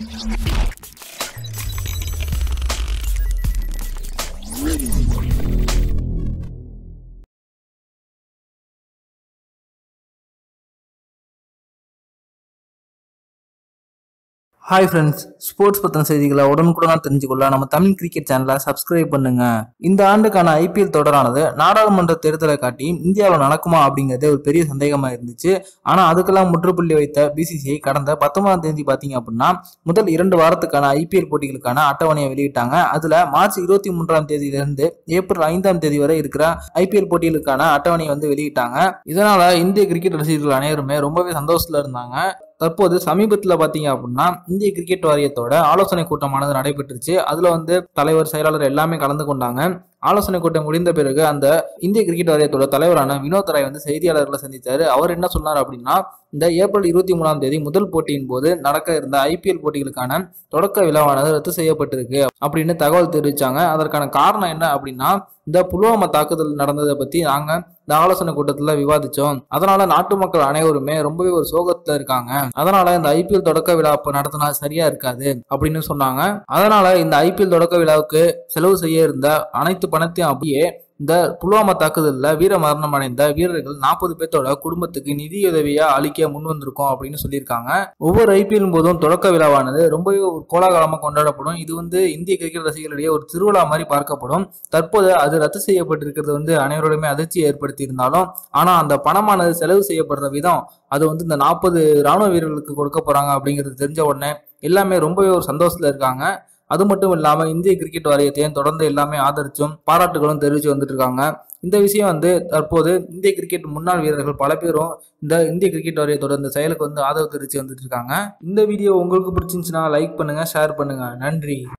hi friends sports பற்றின செய்திகளை உடனுக்குடனாக தெரிஞ்சுக்கொள்ள நம்ம தமிழ் கிரிக்கெட் சேனலை சப்ஸ்கிரைப் பண்ணுங்க இந்த ஆண்டுக்கான ஐபிஎல் தொடரானது நாடாளுமன்ற தேர்தலை காட்டி இந்தியாவில் நடக்குமா அப்படிங்கிறதே ஒரு பெரிய சந்தேகமாக இருந்துச்சு ஆனால் அதுக்கெல்லாம் முற்றுப்புள்ளி வைத்த பிசிசிஐ கடந்த பத்தொன்பதாம் தேதி பார்த்தீங்க அப்படின்னா முதல் இரண்டு வாரத்துக்கான ஐபிஎல் போட்டிகளுக்கான அட்டவணையை வெளியிட்டாங்க அதில் மார்ச் இருபத்தி மூன்றாம் தேதியிலிருந்து ஏப்ரல் ஐந்தாம் தேதி வரை இருக்கிற ஐபிஎல் போட்டிகளுக்கான அட்டவணையை வந்து வெளியிட்டாங்க இதனால இந்திய கிரிக்கெட் ரசிகர்கள் அனைவருமே ரொம்பவே சந்தோஷத்துல இருந்தாங்க தற்போது சமீபத்தில் பார்த்தீங்க அப்படின்னா இந்திய கிரிக்கெட் வாரியத்தோட ஆலோசனை கூட்டமானது நடைபெற்றுச்சு அதில் வந்து தலைவர் செயலாளர் எல்லாமே கலந்து கொண்டாங்க ஆலோசனை கூட்டம் முடிந்த பிறகு அந்த இந்திய கிரிக்கெட் வாரியத்தோட தலைவரான வினோத் ராய் வந்து செய்தியாளர்களை சந்தித்தாரு அவர் என்ன சொன்னார் அப்படின்னா இந்த ஏப்ரல் இருபத்தி மூணாம் தேதி முதல் போட்டியின் போது நடக்க இருந்த ஐபிஎல் போட்டிகளுக்கான தொடக்க விழாவானது ரத்து செய்யப்பட்டிருக்கு அப்படின்னு தகவல் தெரிவிச்சாங்க அதற்கான காரணம் என்ன அப்படின்னா இந்த புல்வாமா தாக்குதல் நடந்ததை பத்தி நாங்க இந்த ஆலோசனை கூட்டத்துல விவாதிச்சோம் அதனால நாட்டு மக்கள் அனைவருமே ரொம்பவே ஒரு சோகத்துல இருக்காங்க அதனால இந்த ஐபிஎல் தொடக்க விழா அப்ப நடத்தினா சரியா இருக்காது அப்படின்னு சொன்னாங்க அதனால இந்த ஐபிஎல் தொடக்க விழாவுக்கு செலவு செய்ய இருந்த அனைத்து பணத்தையும் அப்படியே இந்த புல்வாமா தாக்குதல்ல வீர மரணம் அடைந்த வீரர்கள் நாற்பது பேர்த்தோட குடும்பத்துக்கு நிதியுதவியா அளிக்க முன் வந்திருக்கோம் அப்படின்னு சொல்லியிருக்காங்க ஒவ்வொரு ஐபிஎல் போதும் தொடக்க விழாவானது ரொம்பவே ஒரு கோலாகலமா கொண்டாடப்படும் இது வந்து இந்திய கிரிக்கெட் ரசிகர்களிடையே ஒரு திருவிழா மாதிரி பார்க்கப்படும் தற்போது அது ரத்து செய்யப்பட்டிருக்கிறது வந்து அனைவருடையுமே அதிர்ச்சி ஏற்படுத்தி இருந்தாலும் ஆனா அந்த பணமானது செலவு செய்யப்படுற விதம் அது வந்து இந்த நாற்பது ராணுவ வீரர்களுக்கு கொடுக்க போறாங்க அப்படிங்கிறது தெரிஞ்ச உடனே எல்லாமே ரொம்பவே ஒரு சந்தோஷத்துல இருக்காங்க அது மட்டும் இல்லாம இந்திய கிரிக்கெட் வாரியத்தையும் தொடர்ந்து எல்லாமே ஆதரிச்சும் பாராட்டுகளும் தெரிவித்து வந்துட்டு இருக்காங்க இந்த விஷயம் வந்து தற்போது இந்திய கிரிக்கெட் முன்னாள் வீரர்கள் பல பேரும் இந்த இந்திய கிரிக்கெட் வாரியத்தோட இந்த செயலுக்கு வந்து ஆதரவு தெரிவித்து வந்துட்டு இருக்காங்க இந்த வீடியோ உங்களுக்கு பிடிச்சிருந்துச்சுன்னா லைக் பண்ணுங்க ஷேர் பண்ணுங்க நன்றி